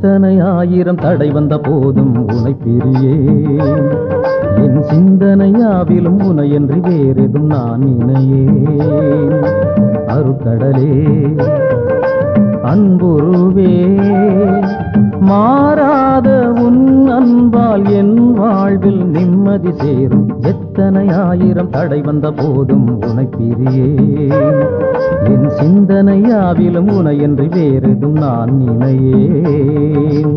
எத்தனை ஆயிரம் தடை வந்த போதும் உனை பிரியே என் சிந்தனையாவிலும் உனையன்றி வேறெதும் நான் நினையே அருக்கடலே அன்புருவே மாறாத உன் அன்பால் என் வாழ்வில் நிம்மதி சேரும் எத்தனை ஆயிரம் தடை வந்த போதும் உனை பிரியே என் சிந்தனையாவிலும் உனையன்றி வேறெதும் நான் நினையேன்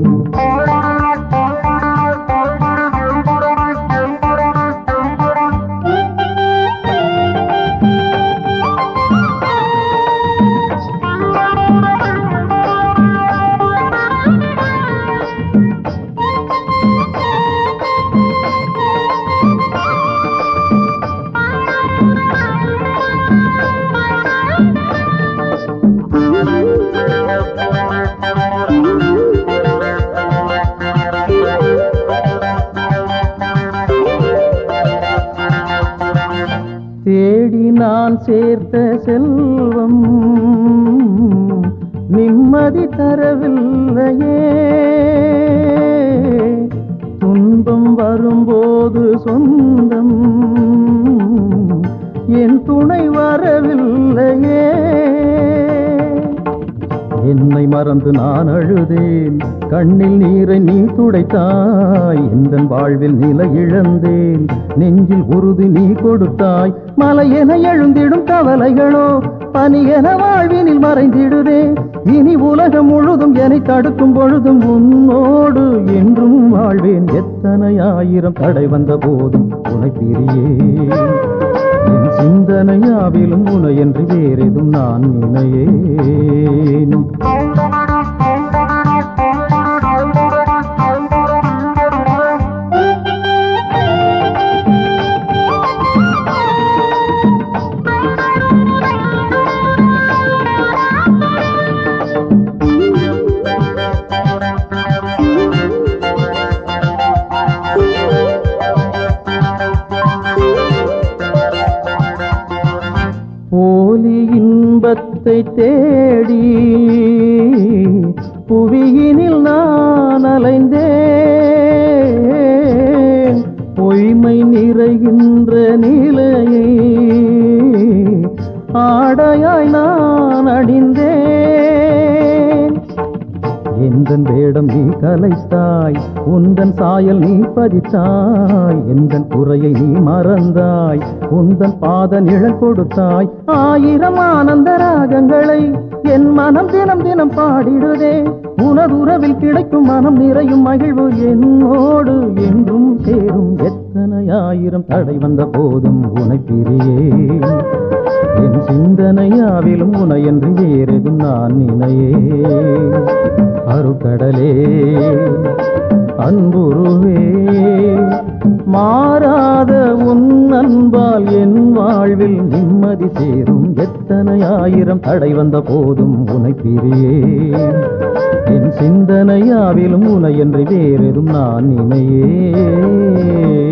தேடி நான் சேர்த்த செல்வம் நிம்மதி தரவில்லையே துன்பம் வரும்போது சொந்தம் என் துணை வரவில்லையே என்னை மறந்து நான் அழுதேன் கண்ணில் நீரை நீ துடைத்தாய் எந்த வாழ்வில் நிலை இழந்தேன் நெஞ்சில் உறுதி நீ கொடுத்தாய் மலை என எழுந்திடும் கவலைகளோ பனி என வாழ்வினில் மறைந்திடுதே இனி உலகம் முழுதும் என்னை தடுக்கும் பொழுதும் உன்னோடு என்றும் வாழ்வேன் எத்தனை ஆயிரம் தடை வந்த போதும் உனை பிரியே என் சிந்தனையாவிலும் உனையன்று வேறெதும் நான் நினையேன் போலி இன்பத்தை தேடி புவியினில் நான் அலைந்தேன் பொய்மை நிறைகின்ற நிலையை ஆடையாய் நான் அணிந்தேன் எந்தன் வேடம் நீ கலைத்தாய் உந்தன் சாயல் நீ பதித்தாய் எந்தன் குறையை நீ மறந்தாய் உந்தன் பாத நிழல் கொடுத்தாய் ஆயிரம் ஆனந்த ராகங்களை என் மனம் தினம் தினம் பாடிடுதே உனதுறவில் கிடைக்கும் மனம் நிறையும் மகிழ்வு என்னோடு என்றும் சேரும் எத்தனை ஆயிரம் தடை வந்த போதும் உனை பிரியேன் என் சிந்தனையாவிலும் உனையன்றி வேறெதும் நான் நினையே அருக்கடலே அன்புருவே மாறாத உன் அன்பால் என் வாழ்வில் நிம்மதி சேரும் எத்தனை ஆயிரம் தடை வந்த போதும் உனை பிரியேன் என் சிந்தனையாவிலும் உனையன்றி வேறெதும் நான் நினையே